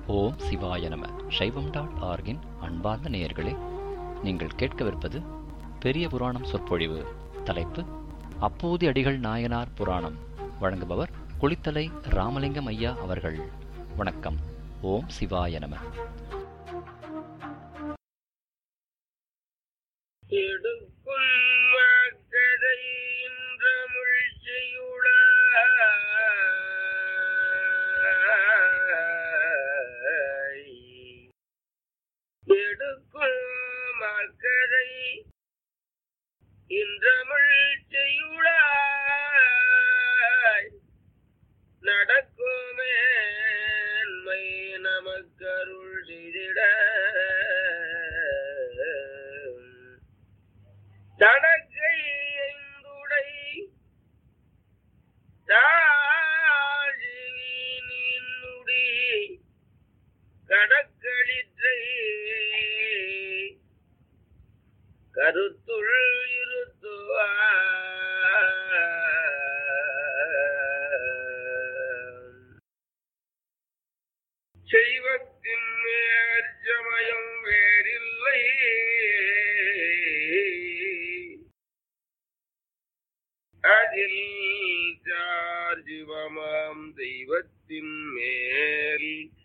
ஓம் சிவாய நம சைவம் டாட் ஆர்கின் அன்பார்ந்த நேயர்களே நீங்கள் கேட்கவிருப்பது பெரிய புராணம் சொற்பொழிவு தலைப்பு அப்பூதி அடிகள் நாயனார் புராணம் வழங்குபவர் குளித்தலை ராமலிங்கம் ஐயா அவர்கள் வணக்கம் ஓம் சிவாய நம எடுக்கும் மக்கதை இன்றமிழ் செய்யுள எடுக்கும் மக்கதை இன்றமிழ் செய்யுள நடக்குமேன்மை நமக்கருள் செய்திட தடக்கை ஐந்துடை தாழ்வினுடி கடக்களிற்றை கருத்துள் இருத்துவார் செய்வத்தின் மேற்சமயம் வேறில்லை அதில் சார் சிவமாம் தெய்வத்தின் மேல்